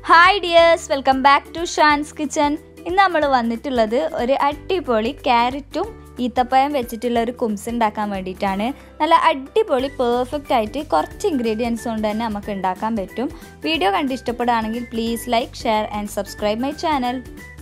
hi dears welcome back to Shan's kitchen ഇന്ന് നമ്മൾ വന്നിട്ടുള്ളത് ഒരു അടിപൊളി ക്യാരറ്റും ഈത്തപ്പഴം വെച്ചിട്ടുള്ള ഒരു കുംസ് ഉണ്ടാക്കാൻ വേണ്ടിയിട്ടാണ് നല്ല അടിപൊളി പെർഫെക്റ്റ് ആയിട്ട് കുറച്ച് ഇൻഗ്രീഡിയൻസ് കൊണ്ട് തന്നെ നമുക്ക് ഉണ്ടാക്കാൻ പറ്റും വീഡിയോ കണ്ട് ഇഷ്ടപ്പെടുകയാണെങ്കിൽ please like share and subscribe my channel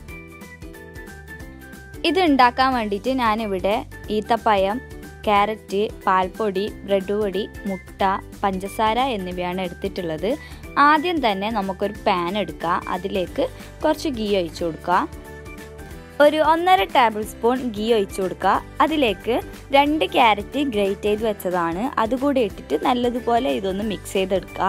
ഇത് ഉണ്ടാക്കാൻ വേണ്ടിയിട്ട് ഞാനിവിടെ ഈത്തപ്പഴം ക്യാരറ്റ് പാൽപ്പൊടി ബ്രെഡ് പൊടി മുട്ട പഞ്ചസാര എന്നിവയാണ് എടുത്തിട്ടുള്ളത് ആദ്യം തന്നെ നമുക്കൊരു പാൻ എടുക്കുക അതിലേക്ക് കുറച്ച് ഗീ ഒഴിച്ചു കൊടുക്കുക ഒരു ഒന്നര ടേബിൾ സ്പൂൺ ഗീ ഒഴിച്ചു കൊടുക്കുക അതിലേക്ക് രണ്ട് ക്യാരറ്റ് ഗ്രേറ്റ് ചെയ്ത് വെച്ചതാണ് അതുകൂടി ഇട്ടിട്ട് നല്ലതുപോലെ ഇതൊന്ന് മിക്സ് ചെയ്തെടുക്കുക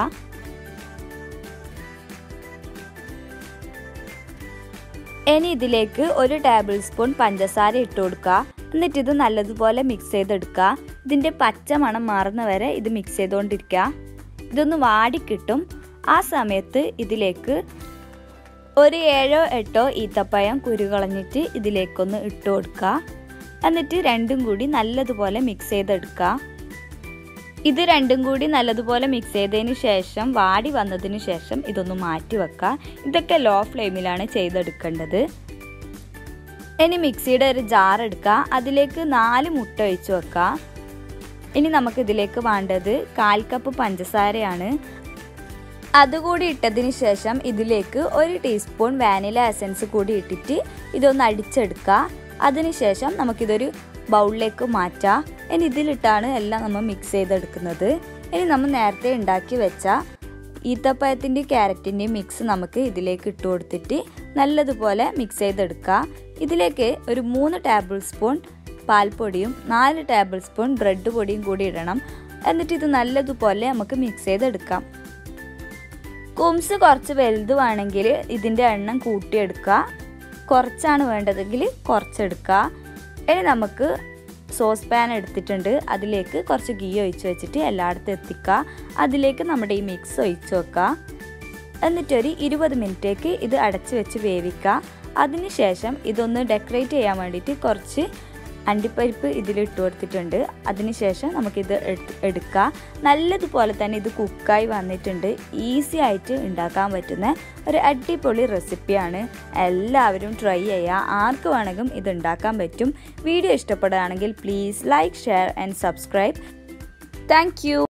ഇനി ഇതിലേക്ക് ഒരു ടേബിൾ സ്പൂൺ പഞ്ചസാര ഇട്ട് കൊടുക്കുക എന്നിട്ട് ഇത് നല്ലതുപോലെ മിക്സ് ചെയ്തെടുക്കുക ഇതിൻ്റെ പച്ച മണം മാറുന്ന വരെ ഇത് മിക്സ് ചെയ്തുകൊണ്ടിരിക്കുക ഇതൊന്ന് വാടിക്കിട്ടും ആ സമയത്ത് ഇതിലേക്ക് ഒരു ഏഴോ എട്ടോ ഈത്തപ്പഴം കുരുകളഞ്ഞിട്ട് ഇതിലേക്കൊന്ന് ഇട്ട് കൊടുക്കുക എന്നിട്ട് രണ്ടും കൂടി നല്ലതുപോലെ മിക്സ് ചെയ്തെടുക്കുക ഇത് രണ്ടും കൂടി നല്ലതുപോലെ മിക്സ് ചെയ്തതിന് ശേഷം വാടി വന്നതിന് ശേഷം ഇതൊന്ന് മാറ്റി വെക്കുക ഇതൊക്കെ ലോ ഫ്ലെയിമിലാണ് ചെയ്തെടുക്കേണ്ടത് ഇനി മിക്സിയുടെ ഒരു ജാർ എടുക്കുക അതിലേക്ക് നാല് മുട്ട ഒഴിച്ച് വെക്കുക ഇനി നമുക്ക് ഇതിലേക്ക് വേണ്ടത് കാൽ കപ്പ് പഞ്ചസാരയാണ് അതുകൂടി ഇട്ടതിന് ശേഷം ഇതിലേക്ക് ഒരു ടീസ്പൂൺ വാനില എസൻസ് കൂടി ഇട്ടിട്ട് ഇതൊന്ന് അടിച്ചെടുക്കുക അതിനുശേഷം നമുക്കിതൊരു ബൗളിലേക്ക് മാറ്റാം ഇനി ഇതിലിട്ടാണ് എല്ലാം നമ്മൾ മിക്സ് ചെയ്തെടുക്കുന്നത് ഇനി നമ്മൾ നേരത്തെ ഉണ്ടാക്കി വെച്ച ഈത്തപ്പഴത്തിൻ്റെ ക്യാരറ്റിൻ്റെ മിക്സ് നമുക്ക് ഇതിലേക്ക് ഇട്ട് കൊടുത്തിട്ട് നല്ലതുപോലെ മിക്സ് ചെയ്തെടുക്കുക ഇതിലേക്ക് ഒരു മൂന്ന് ടേബിൾ സ്പൂൺ പാൽപ്പൊടിയും നാല് ടേബിൾ സ്പൂൺ ബ്രെഡ് പൊടിയും കൂടി ഇടണം എന്നിട്ട് ഇത് നല്ലതുപോലെ നമുക്ക് മിക്സ് ചെയ്തെടുക്കാം കുംസ് കുറച്ച് വലുതുവാണെങ്കിൽ ഇതിൻ്റെ എണ്ണം കൂട്ടിയെടുക്കുക കുറച്ചാണ് വേണ്ടതെങ്കിൽ കുറച്ചെടുക്കുക ഇനി നമുക്ക് സോസ് പാൻ എടുത്തിട്ടുണ്ട് അതിലേക്ക് കുറച്ച് ഗീ ഒഴിച്ച് വെച്ചിട്ട് എല്ലായിടത്തും എത്തിക്കുക അതിലേക്ക് നമ്മുടെ ഈ മിക്സ് ഒഴിച്ച് വെക്കുക എന്നിട്ടൊരു ഇരുപത് മിനിറ്റേക്ക് ഇത് അടച്ച് വെച്ച് വേവിക്കുക അതിനുശേഷം ഇതൊന്ന് ഡെക്കറേറ്റ് ചെയ്യാൻ വേണ്ടിയിട്ട് കുറച്ച് അണ്ടിപ്പരിപ്പ് ഇതിലിട്ട് കൊടുത്തിട്ടുണ്ട് അതിനുശേഷം നമുക്കിത് എടുക്കുക നല്ലതുപോലെ തന്നെ ഇത് കുക്കായി വന്നിട്ടുണ്ട് ഈസി ആയിട്ട് ഉണ്ടാക്കാൻ പറ്റുന്ന ഒരു അടിപൊളി റെസിപ്പിയാണ് എല്ലാവരും ട്രൈ ചെയ്യുക ആർക്ക് വേണമെങ്കിലും ഇത് ഉണ്ടാക്കാൻ പറ്റും വീഡിയോ ഇഷ്ടപ്പെടുകയാണെങ്കിൽ please like share and subscribe thank